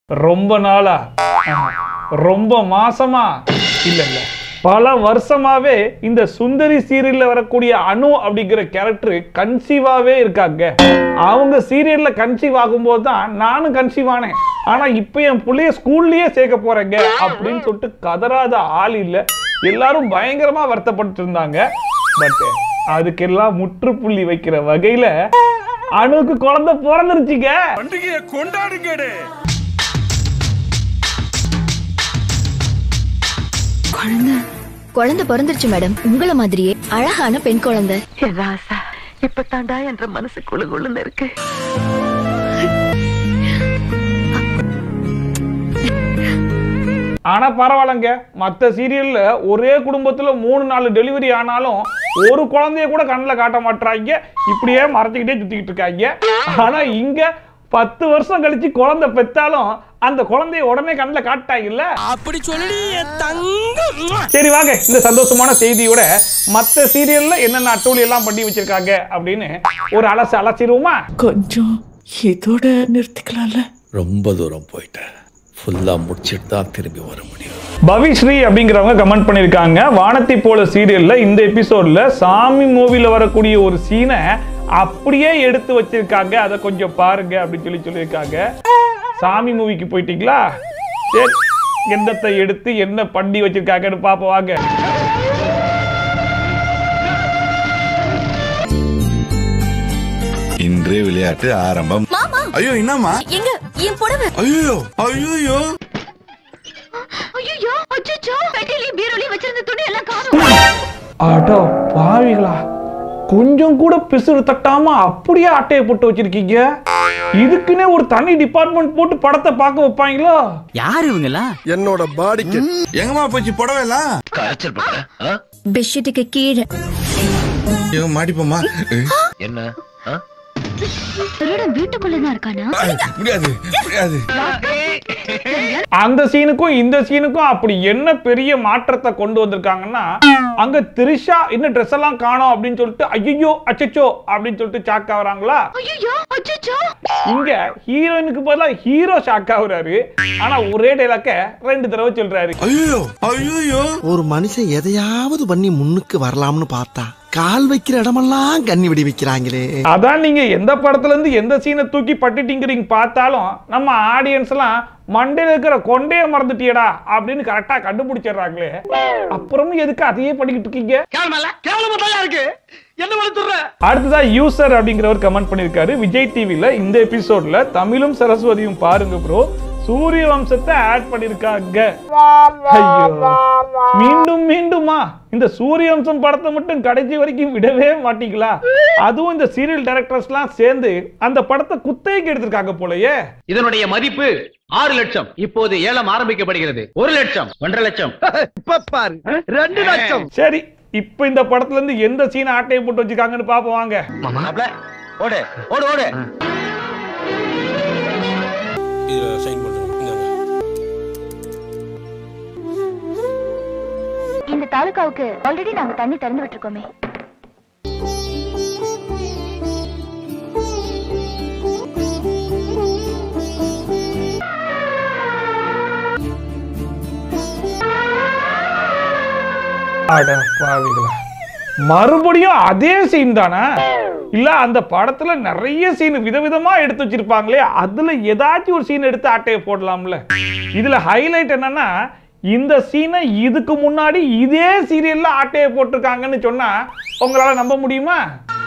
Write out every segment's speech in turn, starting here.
ரொம்ப நாளா ஆமா. ரொம்ப மாசமா இல்ல இல்ல பல வருஷமாவே இந்த சுந்தரி சீரியல்ல வரக்கூடிய அனு அப்படிங்கிற கேரக்டர் கன்சீவாவே இருக்காங்க அவங்க சீரியல்ல கன்சீவ் ஆகும்போது தான் நானும் கன்சீவ் ஆனேன் ஆனா இப்ப என் புள்ளைய ஸ்கூல்லயே சேர்க்க போறேங்க அப்படின்னு சொல்லிட்டு கதறாத ஆள் இல்ல எல்லாரும் பயங்கரமா வருத்தப்பட்டு இருந்தாங்க பட் அதுக்கெல்லாம் முற்றுப்புள்ளி வைக்கிற வகையில அணுவுக்கு குழந்தை பிறந்துருச்சுங்க பண்டிகையை கொண்டாடுங்கடே குழந்தை குழந்தை பிறந்துருச்சு மேடம் உங்கள மாதிரியே அழகான பெண் குழந்தை என் ராசா இப்பதாண்டா என்ற மனசு குழு குழுன்னு இருக்கு ஆனா பரவாயில்லைங்க மற்ற சீரியல்ல ஒரே குடும்பத்துல மூணு நாலு டெலிவரி ஆனாலும் ஒரு குழந்தைய கூட கண்ணில் காட்ட மாட்டாங்க இப்படியே மறைச்சிக்கிட்டே சுத்திக்கிட்டு இருக்காங்க ஆனா இங்க பத்து வருஷம் கழிச்சு குழந்தை பெத்தாலும் அந்த குழந்தைய உடனே கண்ணில் காட்டாங்கல்ல அப்படி சொல்லி தங்கம் சரி வாங்க இந்த சந்தோஷமான செய்தியோட மற்ற சீரியல்ல என்னென்ன அட்டூழி எல்லாம் பண்ணி வச்சிருக்காங்க அப்படின்னு ஒரு அலசு அலசிடுவோமா கொஞ்சம் இதோட நிறுத்திக்கலாம்ல ரொம்ப தூரம் போயிட்டேன் ஃபுல்லாக முடிச்சிட்டு தான் திரும்பி வர முடியும் பவிஸ்ரீ அப்படிங்கிறவங்க கமெண்ட் பண்ணியிருக்காங்க வானத்தை போல சீரியல்ல இந்த எபிசோட்ல சாமி மூவில வரக்கூடிய ஒரு சீனை அப்படியே எடுத்து வச்சிருக்காங்க அதை கொஞ்சம் பாருங்க அப்படின்னு சொல்லி சொல்லியிருக்காங்க சாமி மூவிக்கு போயிட்டீங்களா சரி எந்தத்தை எடுத்து என்ன பண்ணி வச்சிருக்காங்கன்னு பாப்போம் வாங்க இன்றே விளையாட்டு ஆரம்பம் ஐயோ என்னம்மா எங்க என் புடவை ஐயோ ஐயோ ஐயோ அச்சச்சோ பெட்டிலையும் பீரோலையும் வச்சிருந்த துணி எல்லாம் காணும் அடோ பாவிகளா கொஞ்சம் கூட பிசுறு தட்டாம அப்படியே அட்டையை போட்டு வச்சிருக்கீங்க இதுக்குன்னே ஒரு தனி டிபார்ட்மெண்ட் போட்டு படத்தை பார்க்க வைப்பாங்களோ யார் இவங்கலாம் என்னோட பாடிக்கு எங்கம்மா போச்சு புடவை எல்லாம் பெட்ஷீட்டுக்கு கீழே ஐயோ மாட்டிப்போமா திருடன் வீட்டுக்குள்ளதான் இருக்கானா முடியாது முடியாது அந்த சீனுக்கும் இந்த சீனுக்கும் அப்படி என்ன பெரிய மாற்றத்தை கொண்டு வந்திருக்காங்கன்னா அங்க திரிஷா இன்னும் ட்ரெஸ் எல்லாம் காணோம் அப்படின்னு சொல்லிட்டு ஐயோ அச்சச்சோ அப்படின்னு சொல்லிட்டு ஷாக் ஆகுறாங்களா ஐயோ அச்சச்சோ இங்க ஹீரோயினுக்கு பதிலா ஹீரோ ஷாக் ஆகுறாரு ஆனா ஒரே டைலாக்க ரெண்டு தடவை சொல்றாரு ஐயோ ஐயோ ஒரு மனுஷன் எதையாவது பண்ணி முன்னுக்கு வரலாம்னு பார்த்தா கால் வைக்கிற இடமெல்லாம் கண்ணி விடி வைக்கிறாங்களே அதான் நீங்க எந்த படத்துல இருந்து எந்த சீனை தூக்கி பட்டுட்டீங்கிறீங்க பார்த்தாலும் நம்ம ஆடியன்ஸ் எல்லாம் மண்டையில இருக்கிற கொண்டைய மறந்துட்டியடா அப்படின்னு கரெக்டா கண்டுபிடிச்சிடுறாங்களே அப்புறமும் எதுக்கு அதையே பண்ணிக்கிட்டு இருக்கீங்க கேவலமா தான் இருக்கு என்ன வளர்த்துற அடுத்ததா யூசர் அப்படிங்கிறவர் கமெண்ட் பண்ணிருக்காரு விஜய் டிவில இந்த எபிசோட்ல தமிழும் சரஸ்வதியும் பாருங்க ப்ரோ சூரிய வம்சத்தை ஆட் பண்ணிருக்காங்க ஐயோ மீண்டும் மீண்டுமா இந்த சூரிய வம்சம் படத்தை மட்டும் கடைசி வரைக்கும் விடவே மாட்டீங்களா அதுவும் இந்த சீரியல் டைரக்டர்ஸ்லாம் சேர்ந்து அந்த படத்தை குத்தகைக்கு எடுத்திருக்காங்க போலயே இதனுடைய மதிப்பு ஆறு லட்சம் இப்போது ஏலம் ஆரம்பிக்கப்படுகிறது ஒரு லட்சம் ஒன்றரை லட்சம் இப்ப பாரு ரெண்டு லட்சம் சரி இப்ப இந்த படத்துல இருந்து எந்த சீன் ஆட்டையை போட்டு வச்சிருக்காங்கன்னு பாப்போம் வாங்க மாப்ள, ஓடு ஓடு ஓடு இந்த தாலுகாவுக்கு ஆல்ரெடி நாங்க தண்ணி திறந்து விட்டுருக்கோமே அட பாவிகளா மறுபடியும் அதே சீன் தானே இல்ல அந்த படத்துல நிறைய சீன் விதவிதமா எடுத்து வச்சிருப்பாங்களே அதுல ஏதாச்சும் ஒரு சீன் எடுத்து ஆட்டையை போடலாம்ல இதுல ஹைலைட் என்னன்னா இந்த சீனை இதுக்கு முன்னாடி இதே சீரியல்ல ஆட்டையை போட்டிருக்காங்கன்னு சொன்னா உங்களால நம்ப முடியுமா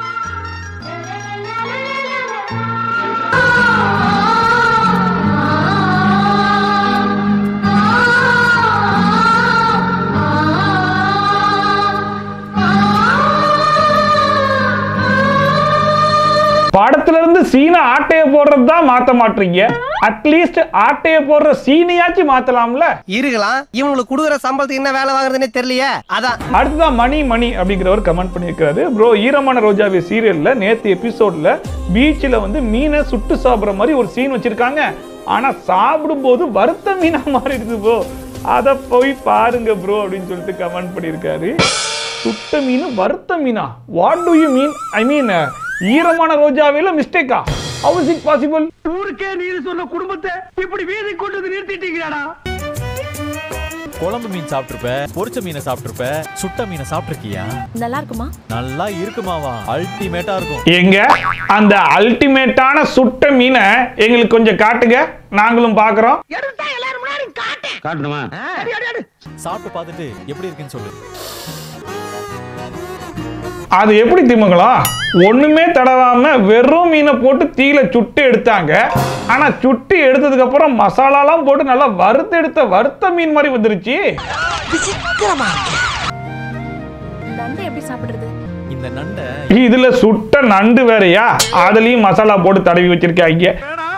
படத்துல இருந்து சீனை ஆட்டைய போடுறது தான் மாத்த மாட்டீங்க அட்லீஸ்ட் ஆட்டைய போடுற சீனையாச்சும் மாத்தலாம்ல இருக்கலாம் இவங்களுக்கு கொடுக்குற சம்பளத்துக்கு என்ன வேலை வாங்குறதுன்னே தெரியலையே அதான் அடுத்ததான் மணி மணி அப்படிங்கிறவர் கமெண்ட் பண்ணியிருக்காரு ப்ரோ ஈரமான ரோஜாவே சீரியல்ல நேத்து எபிசோட்ல பீச்சில் வந்து மீனை சுட்டு சாப்பிட்ற மாதிரி ஒரு சீன் வச்சிருக்காங்க ஆனா சாப்பிடும்போது வறுத்த மீனா மாறிடுது ப்ரோ அதை போய் பாருங்க ப்ரோ அப்படின்னு சொல்லிட்டு கமெண்ட் பண்ணியிருக்காரு சுட்ட மீன் வறுத்த மீனா what do you mean I mean ஈரமான ரோஜாவேல மிஸ்டேக்கா how is it possible ஊருக்கே நீதி சொன்ன குடும்பத்தை இப்படி வீதி கொண்டு வந்து நிறுத்திட்டீங்களாடா குழம்பு மீன் சாப்பிட்டிருப்ப பொரிச்ச மீனை சாப்பிட்டிருப்ப சுட்ட மீனை சாப்பிட்டிருக்கியா நல்லா இருக்குமா நல்லா இருக்குமாவா அல்டிமேட்டா இருக்கும் எங்க அந்த அல்டிமேட்டான சுட்ட மீனை எங்களுக்கு கொஞ்சம் காட்டுங்க நாங்களும் பாக்குறோம் காட்டணுமா சாப்பிட்டு பார்த்துட்டு எப்படி இருக்குன்னு சொல்லு அது எப்படி திமுகலாம் ஒண்ணுமே தடவாம வெறும் மீனை போட்டு தீயில சுட்டு எடுத்தாங்க ஆனா சுட்டு எடுத்ததுக்கு அப்புறம் மசாலாலாம் போட்டு நல்லா வறுத்து எடுத்த வறுத்த மீன் மாதிரி வந்துருச்சு நண்டு எப்படி சாப்பிடுறது இந்த நண்டை இதுல சுட்ட நண்டு வேறயா அதுலயும் மசாலா போட்டு தடவி வச்சிருக்காங்க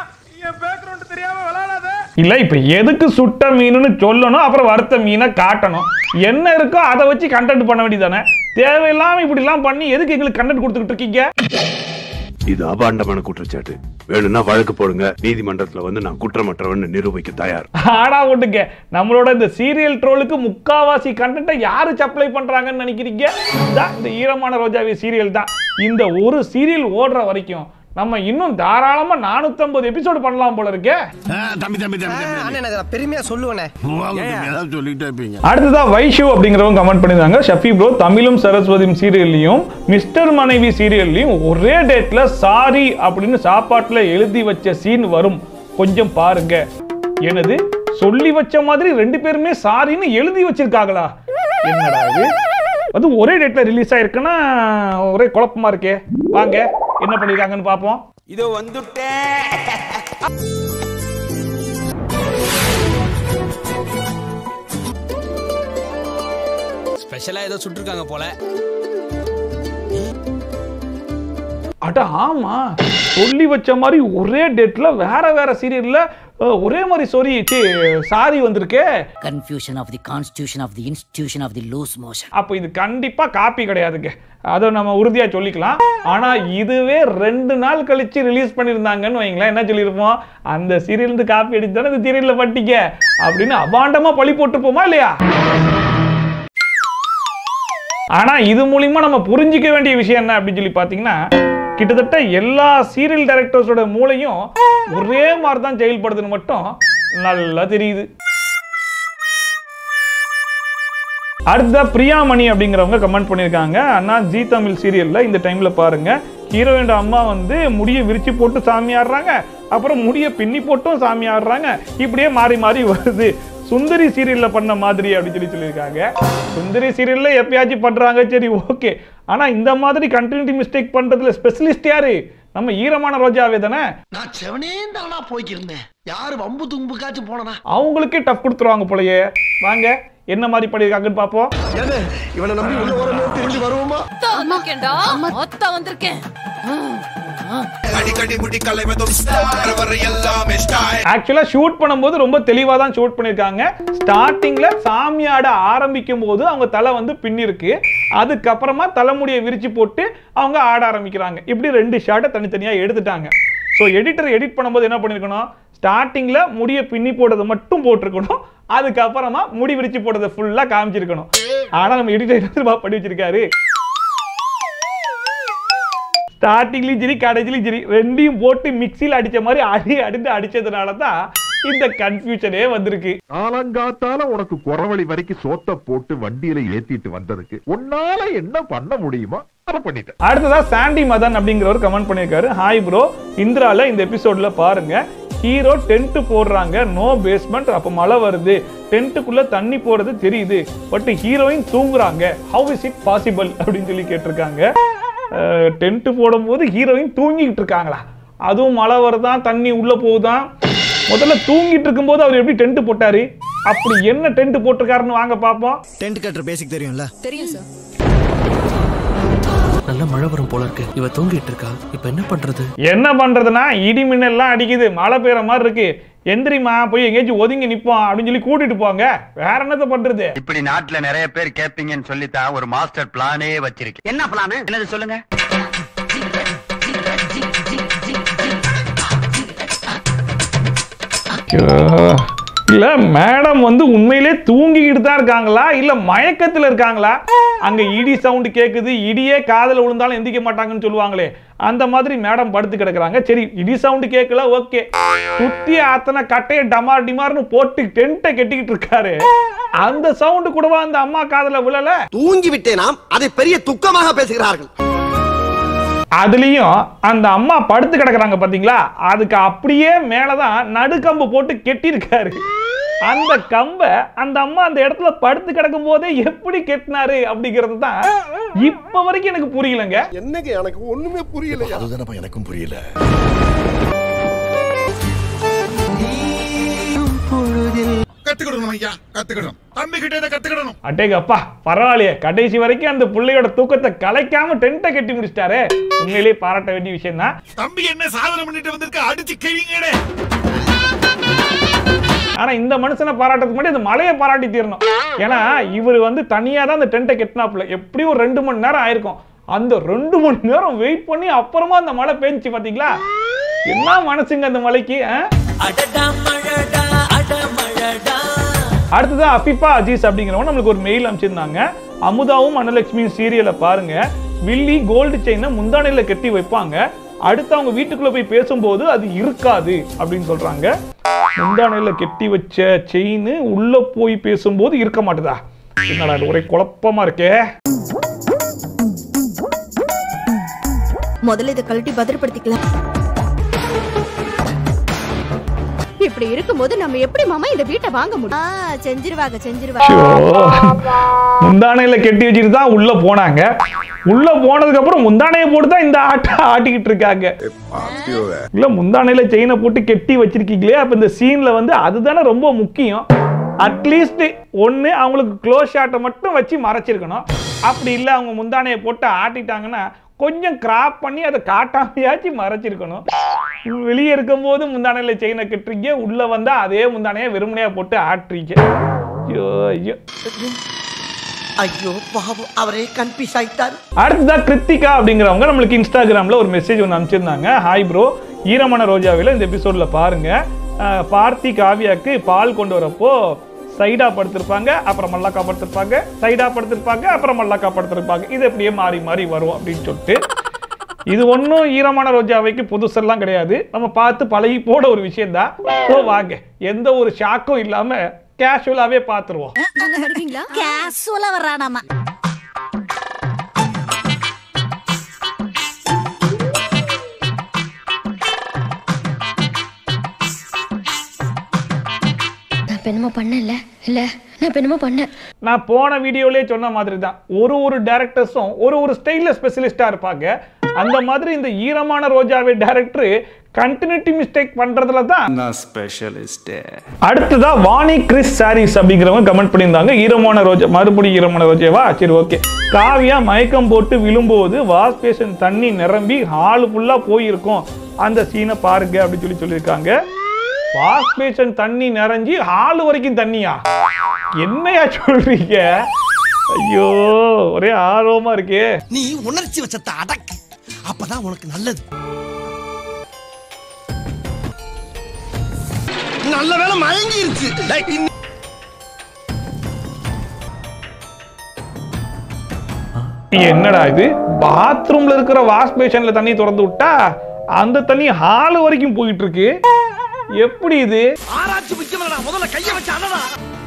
இல்ல இப்ப எதுக்கு சுட்ட மீனுன்னு சொல்லணும் அப்புறம் வறுத்த மீனை காட்டணும் என்ன இருக்கோ அதை வச்சு கண்டென்ட் பண்ண வேண்டியதானே தேவையில்லாம இப்படி எல்லாம் பண்ணி எதுக்கு எங்களுக்கு கண்டென்ட் கொடுத்துக்கிட்டு இருக்கீங்க இது அபாண்டமான குற்றச்சாட்டு வேணும்னா வழக்கு போடுங்க நீதிமன்றத்துல வந்து நான் குற்றமற்றவன் நிரூபிக்க தயார் ஆனா ஒட்டுங்க நம்மளோட இந்த சீரியல் ட்ரோலுக்கு முக்காவாசி கண்டென்ட்டை யாரு சப்ளை பண்றாங்கன்னு நினைக்கிறீங்க இதான் இந்த ஈரமான ரோஜாவி சீரியல் தான் இந்த ஒரு சீரியல் ஓடுற வரைக்கும் நம்ம இன்னும் தாராளமா 450 எபிசோடு பண்ணலாம் போல இருக்கே தம்பி தம்பி தம்பி அண்ணே நான் பெருமையா சொல்லுவேனே ஏதாவது சொல்லிட்டே இருப்பீங்க அடுத்ததா வைஷு அப்படிங்கிறவங்க கமெண்ட் பண்ணிருந்தாங்க ஷஃபி ப்ரோ தமிழும் சரஸ்வதியும் சீரியல்லையும் மிஸ்டர் மனைவி சீரியல்லையும் ஒரே டேட்ல சாரி அப்படின்னு சாப்பாட்டுல எழுதி வச்ச சீன் வரும் கொஞ்சம் பாருங்க எனது சொல்லி வச்ச மாதிரி ரெண்டு பேருமே சாரின்னு எழுதி வச்சிருக்காங்களா என்னடா இது அது ஒரே டேட்ல ரிலீஸ் ஆயிருக்குன்னா ஒரே குழப்பமா இருக்கே வாங்க என்ன பண்ணிருக்காங்கன்னு பார்ப்போம் இதோ வந்துட்டேன் ஸ்பெஷலா ஏதோ சுட்டிருக்காங்க போல அட ஆமா சொல்லி வச்ச மாதிரி ஒரே டேட்ல வேற வேற சீரியல்ல ஒரே மாதிரி சொரி சாரி வந்திருக்கே confusion of the constitution of the institution of the loose motion அப்போ இது கண்டிப்பா காப்பி கிடையாதுங்க அதை நம்ம உறுதியா சொல்லிக்கலாம் ஆனா இதுவே ரெண்டு நாள் கழிச்சு ரிலீஸ் பண்ணியிருந்தாங்கன்னு வைங்களேன் என்ன சொல்லியிருப்போம் அந்த சீரியல் இருந்து காப்பி அடிச்சு தானே இந்த சீரியல்ல பட்டிக்க அப்படின்னு அபாண்டமா பழி போட்டுப்போமா இல்லையா ஆனா இது மூலியமா நம்ம புரிஞ்சிக்க வேண்டிய விஷயம் என்ன அப்படின்னு சொல்லி பாத்தீங்கன்னா கிட்டத்தட்ட எல்லா சீரியல் டைரக்டர்ஸோட மூளையும் ஒரே மாதிரி தான் செயல்படுதுன்னு மட்டும் நல்லா தெரியுது அடுத்த பிரியாமணி அப்படிங்கிறவங்க கமெண்ட் பண்ணியிருக்காங்க அண்ணா ஜி தமிழ் சீரியல்ல இந்த டைம்ல பாருங்க ஹீரோயினோட அம்மா வந்து முடியை விரிச்சு போட்டு சாமி ஆடுறாங்க அப்புறம் முடியை பின்னி போட்டும் சாமி ஆடுறாங்க இப்படியே மாறி மாறி வருது சுந்தரி சீரியல்ல பண்ண மாதிரி அப்படின்னு சொல்லி சொல்லியிருக்காங்க சுந்தரி சீரியல்ல எப்பயாச்சும் பண்றாங்க சரி ஓகே ஆனா இந்த மாதிரி கண்டினியூட்டி மிஸ்டேக் பண்றதுல ஸ்பெஷலிஸ்ட் யாரு நம்ம ஈரமான ரோஜாவே தானே நான் செவனே தானா போய்க்கிருந்தேன் யாரு வம்பு தும்புக்காச்சும் போனனா அவங்களுக்கே டஃப் கொடுத்துருவாங்க போலயே வாங்க என்ன மாதிரி பண்ணியிருக்காங்கன்னு பார்ப்போம் இவனை நம்பி உள்ள ஓரமே திரும்பி வருவோமா மொத்தா வந்திருக்கேன் அடிக்கடி முடி கலைவதும் ஸ்டார் வர எல்லாமே ஸ்டார் ஆக்சுவலா ஷூட் பண்ணும்போது ரொம்ப தெளிவா தான் ஷூட் பண்ணிருக்காங்க ஸ்டார்டிங்ல சாமி ஆட ஆரம்பிக்கும் போது அவங்க தலை வந்து பின்னிருக்கு அதுக்கப்புறமா தலைமுடியை விரிச்சு போட்டு அவங்க ஆட ஆரம்பிக்கிறாங்க இப்படி ரெண்டு ஷாட்டை தனித்தனியா எடுத்துட்டாங்க ஸோ எடிட்டர் எடிட் பண்ணும்போது என்ன பண்ணிருக்கணும் ஸ்டார்டிங்ல முடியை பின்னி போடுறதை மட்டும் போட்டிருக்கணும் அதுக்கப்புறமா முடி விரிச்சு போடுறதை ஃபுல்லா காமிச்சிருக்கணும் ஆனா நம்ம எடிட்டர் பண்ணி வச்சிருக்காரு ஸ்டார்டிங்லயும் சரி கடைசிலையும் சரி ரெண்டையும் போட்டு மிக்சியில் அடிச்ச மாதிரி அடி அடிந்து அடிச்சதுனால தான் இந்த கன்ஃபியூஷனே வந்திருக்கு காலங்காத்தால உனக்கு குறவழி வரைக்கும் சோத்த போட்டு வண்டியில ஏத்திட்டு வந்ததுக்கு உன்னால என்ன பண்ண முடியுமோ அதை பண்ணிட்டேன் அடுத்ததா சாண்டி மதன் அப்படிங்கிறவர் கமெண்ட் பண்ணியிருக்காரு ஹாய் ப்ரோ இந்திரால இந்த எபிசோட்ல பாருங்க ஹீரோ டென்ட் போடுறாங்க நோ பேஸ்மெண்ட் அப்போ மழை வருது டென்ட்டுக்குள்ள தண்ணி போறது தெரியுது பட் ஹீரோயின் தூங்குறாங்க ஹவு இஸ் இட் பாசிபிள் அப்படின்னு சொல்லி கேட்டிருக்காங்க டென்ட் போடும்போது ஹீரோயின் தூங்கிட்டு இருக்காங்களா அதுவும் மழை வருதான் தண்ணி உள்ள போகுதான் முதல்ல தூங்கிட்டு இருக்கும்போது அவர் எப்படி டென்ட் போட்டாரு அப்படி என்ன டென்ட் போட்டிருக்காருன்னு வாங்க பார்ப்போம் டென்ட் கட்டுற பேசிக் தெரியும்ல தெரியும் சார் நல்ல மழை வரும் போல இருக்கு இவ தூங்கிட்டு இருக்கா இப்ப என்ன பண்றது என்ன பண்றதுன்னா இடி மின்னல்லாம் அடிக்குது மழை பெய்யற மாதிரி இருக்கு எந்திரிமா போய் எங்கேயாச்சும் ஒதுங்கி நிப்போம் அப்படின்னு சொல்லி கூட்டிட்டு போங்க வேற என்னத்த பண்றது இப்படி நாட்டுல நிறைய பேர் கேப்பீங்கன்னு சொல்லித்தான் ஒரு மாஸ்டர் பிளானே வச்சிருக்கேன் என்ன பிளான் என்னது சொல்லுங்க இல்ல மேடம் வந்து உண்மையிலே தூங்கிக்கிட்டு தான் இருக்காங்களா இல்ல மயக்கத்துல இருக்காங்களா அங்க இடி சவுண்ட் கேக்குது இடியே காதுல விழுந்தாலும் எந்திக்க மாட்டாங்கன்னு சொல்லுவாங்களே அந்த மாதிரி மேடம் படுத்து கிடக்குறாங்க சரி இடி சவுண்ட் கேட்கல ஓகே சுத்தி அத்தனை கட்டையை டமார் டிமார்னு போட்டு டென்ட்டை கட்டிக்கிட்டு இருக்காரு அந்த சவுண்ட் கூடவா அந்த அம்மா காதுல விழல தூங்கி விட்டேனாம் அதை பெரிய துக்கமாக பேசுகிறார்கள் அதுலயும் அந்த அம்மா படுத்து கிடக்குறாங்க பாத்தீங்களா அதுக்கு அப்படியே மேலதான் நடுக்கம்பு போட்டு கெட்டியிருக்காரு அந்த கம்பை அந்த அம்மா அந்த இடத்துல படுத்து கிடக்கும் போதே எப்படி கெட்டினாரு அப்படிங்கிறது தான் இப்ப வரைக்கும் எனக்கு புரியலங்க என்னங்க எனக்கு ஒண்ணுமே புரியல அதுதானப்பா எனக்கும் புரியல கத்துக்கிடணும் ஐயா கத்துக்கிடணும் தம்பி கிட்ட இதை கத்துக்கிடணும் அட்டேங்கப்பா பரவாயில்லையே கடைசி வரைக்கும் அந்த பிள்ளையோட தூக்கத்தை கலைக்காம டென்ட்டை கட்டி முடிச்சிட்டாரு உண்மையிலேயே பாராட்ட வேண்டிய விஷயம் தான் தம்பி என்ன சாதனை பண்ணிட்டு வந்திருக்க அடிச்சு கிழிங்கடே ஆனா இந்த மனுஷனை பாராட்டுறதுக்கு முன்னாடி அந்த மலையை பாராட்டி தீரணும் ஏன்னா இவர் வந்து தனியா தான் அந்த டென்ட்டை கெட்டினாப்புல எப்படியும் ஒரு ரெண்டு மணி நேரம் ஆயிருக்கும் அந்த ரெண்டு மணி நேரம் வெயிட் பண்ணி அப்புறமா அந்த மழை பெஞ்சுச்சு பாத்தீங்களா என்ன மனசுங்க அந்த மலைக்கு ஆ? அடுத்ததா அஃபிஃபா அஜீஸ் அப்படிங்கிறவங்க நம்மளுக்கு ஒரு மெயில் அனுப்பிச்சிருந்தாங்க அமுதாவும் அன்னலட்சுமியும் சீரியலை பாருங்க வில்லி கோல்டு செயினை முந்தானையில கட்டி வைப்பாங்க அடுத்து அவங்க வீட்டுக்குள்ள போய் பேசும்போது அது இருக்காது அப்படின்னு சொல்றாங்க முந்தானையில கெட்டி வச்ச செயின் உள்ள போய் பேசும்போது இருக்க மாட்டுதா என்னடா இது ஒரே குழப்பமா இருக்கே முதல்ல இதை கழட்டி பத்திரப்படுத்திக்கலாம் இப்படி இருக்கும்போது நம்ம எப்படி மாமா இந்த வீட்டை வாங்க முடியும் செஞ்சிருவாங்க செஞ்சிருவாங்க முந்தானையில கெட்டி வச்சுட்டு தான் உள்ள போனாங்க உள்ள போனதுக்கு அப்புறம் முந்தானையை போட்டு தான் இந்த ஆட்ட ஆட்டிக்கிட்டு இருக்காங்க இல்ல முந்தானையில செயினை போட்டு கெட்டி வச்சிருக்கீங்களே அப்ப இந்த சீன்ல வந்து அதுதானே ரொம்ப முக்கியம் அட்லீஸ்ட் ஒண்ணு அவங்களுக்கு க்ளோஸ் ஷாட்டை மட்டும் வச்சு மறைச்சிருக்கணும் அப்படி இல்ல அவங்க முந்தானையை போட்டு ஆட்டிட்டாங்கன்னா கொஞ்சம் கிராப் பண்ணி அதை காட்டாமையாச்சும் மறைச்சிருக்கணும் வெளியே இருக்கும்போது முந்தானையில செயினை கட்டுறீங்க உள்ள வந்தா அதே முந்தானையை வெறுமனையா போட்டு ஆட்டுறீங்க ஐயோ ஐயோ ஐயோ பாவம் அவரே கன்ஃபியூஸ் ஆயிட்டாரு அடுத்ததா கிருத்திகா அப்படிங்கிறவங்க நம்மளுக்கு இன்ஸ்டாகிராம்ல ஒரு மெசேஜ் ஒன்று அனுப்பிச்சிருந்தாங்க ஹாய் ப்ரோ ஈரமான ரோஜாவில் இந்த எபிசோட்ல பாருங்க அஹ், பார்த்தி காவியாக்கு பால் கொண்டு வரப்போ சைடா படுத்திருப்பாங்க அப்புறம் மல்லாக்கா படுத்திருப்பாங்க சைடா படுத்திருப்பாங்க அப்புறம் மல்லாக்கா படுத்திருப்பாங்க இது அப்படியே மாறி மாறி வரும் அப்படின்னு சொல்லிட்டு இது ஒன்றும் ஈரமான ரோஜாவைக்கு புதுசெல்லாம் கிடையாது நம்ம பார்த்து பழகி போட ஒரு விஷயம் தான் ஸோ வாங்க எந்த ஒரு ஷாக்கும் இல்லாம கேஷுவலாவே பார்த்துருவோம் கேஷுவலா வர்றானாமா நான் இப்ப என்னமோ பண்ணல இல்ல நான் இப்ப என்னமோ பண்ணேன் நான் போன வீடியோலயே சொன்ன மாதிரி தான் ஒரு ஒரு டேரக்டர்ஸும் ஒரு ஒரு ஸ்டைலில் ஸ்பெஷலிஸ்டாக இருப்பாங்க அந்த மாதிரி இந்த ஈரமான ரோஜாவே டேரக்டர் கண்டினியூட்டி மிஸ்டேக் பண்றதுல தான் நான் ஸ்பெஷலிஸ்ட் அடுத்ததா வாணி கிறிஸ் சாரீஸ் அப்படிங்கிறவங்க கமெண்ட் பண்ணியிருந்தாங்க ஈரமான ரோஜா மறுபடியும் ஈரமான ரோஜாவா சரி ஓகே காவியா மயக்கம் போட்டு விழும்போது வாஷ் பேஷன் தண்ணி நிரம்பி ஹாலு ஃபுல்லா போயிருக்கும் அந்த சீனை பாருங்க அப்படின்னு சொல்லி சொல்லியிருக்காங்க வாஷ் பேஷன் தண்ணி நிறைஞ்சி ஹாலு வரைக்கும் தண்ணியா என்னையா சொல்றீங்க ஐயோ ஒரே ஆர்வமா இருக்கே நீ உணர்ச்சி வச்சத்தை அடக்கு அப்பதான் உனக்கு நல்லது நல்ல வேலை மயங்கிருச்சு டேய், இன்னி- என்னடா இது பாத்ரூம்ல இருக்கிற வாஷ் பேஷன்ல தண்ணி திறந்து விட்டா அந்த தண்ணி ஹாலு வரைக்கும் போயிட்டு இருக்கு எப்படி இது ஆராய்ச்சி முக்கியமல்லடா முதல்ல கைய வச்சு அடடா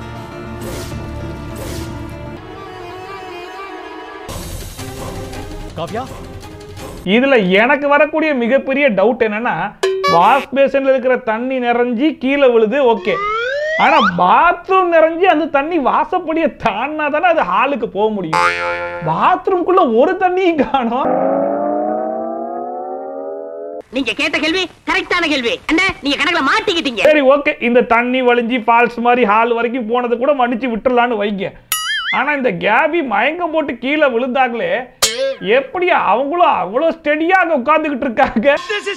காவ்யா இதுல எனக்கு வரக்கூடிய மிகப்பெரிய டவுட் என்னன்னா வாஷ் பேஷன்ல இருக்கிற தண்ணி நிறைஞ்சி கீழே விழுது ஓகே ஆனா பாத்ரூம் நிறைஞ்சி அந்த தண்ணி வாசப்படிய தாண்டினா தானே அது ஹாலுக்கு போக முடியும் பாத்ரூம்குள்ள ஒரு தண்ணியும் காணோம் நீங்க கேட்ட கேள்வி கரெக்டான கேள்வி என்ன நீங்க கணக்குல மாட்டிக்கிட்டீங்க சரி ஓகே இந்த தண்ணி வழிஞ்சி ஃபால்ஸ் மாதிரி ஹால் வரைக்கும் போனது கூட மன்னிச்சு விட்டுறலான்னு வைங்க ஆனா இந்த கேபி மயக்கம் போட்டு கீழே விழுந்தாங்களே எப்படி அவங்களும் அவ்வளவு ஸ்டெடியா அங்க உட்கார்ந்துகிட்டு இருக்காங்க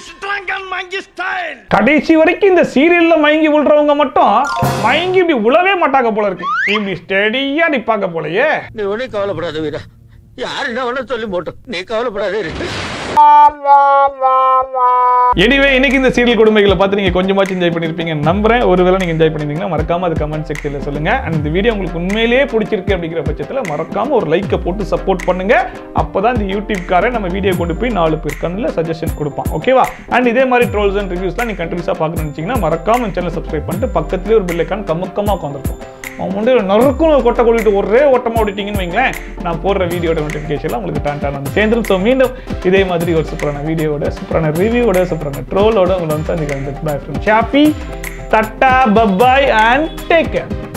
கடைசி வரைக்கும் இந்த சீரியல்ல மயங்கி விழுறவங்க மட்டும் மயங்கி இப்படி உழவே மாட்டாங்க போல இருக்கு இப்படி ஸ்டெடியா நிப்பாங்க போலயே நீ ஒன்னும் கவலைப்படாத வீரா யாரு என்ன வேணா சொல்லி போட்டோம் நீ கவலைப்படாதே இருக்கு எனிவே இன்னைக்கு இந்த சீரியல் கொடுமைகளை பார்த்து நீங்க கொஞ்சமாச்சும் என்ஜாய் பண்ணிருப்பீங்க நம்புறேன் ஒருவேளை நீங்க என்ஜாய் பண்ணிருந்தீங்கன்னா மறக்காம அது கமெண்ட் செக்ஷன்ல சொல்லுங்க அண்ட் இந்த வீடியோ உங்களுக்கு உண்மையிலேயே பிடிச்சிருக்கு அப்படிங்கிற பட்சத்துல மறக்காம ஒரு லைக்கை போட்டு சப்போர்ட் பண்ணுங்க அப்பதான் இந்த யூடியூப் காரன் நம்ம வீடியோ கொண்டு போய் நாலு பேர் கண்ணில் சஜஷன் கொடுப்பான் ஓகேவா அண்ட் இதே மாதிரி ட்ரோல்ஸ் அண்ட் ரிவ்யூஸ்லாம் நீங்க கண்டினியூஸா பார்க்கணும்னு நினைச்சீங்கன்னா மறக்காம சேனல் சப்ஸ்கிரைப் பண்ணிட்டு பக்கத்துலேயே ஒரு பில் ஐக்கான் கமுக்கமா உட்காந்துருக்கும் அவன் முன்னாடி நறுக்கும் கொட்டை கொள்ளிட்டு ஒரே ஓட்டமா ஓடிட்டீங்கன்னு வைங்களேன் நான் போடுற வீடியோட நோட்டிஃபிகேஷன்லாம் உங்களுக்கு டான் டான் வந்து சேர்ந்துரும் ஸோ மீண்டும் இதே மாதிரி ஒரு சூப்பரான வீடியோட சூப்பரான ரிவ்யூவோட சூப்பரான ட்ரோலோட உங்களை வந்து சந்திக்கிறேன் பை ஃப்ரம் ஷாப்பி தட்டா பப்பாய் அண்ட் டேக் கேர்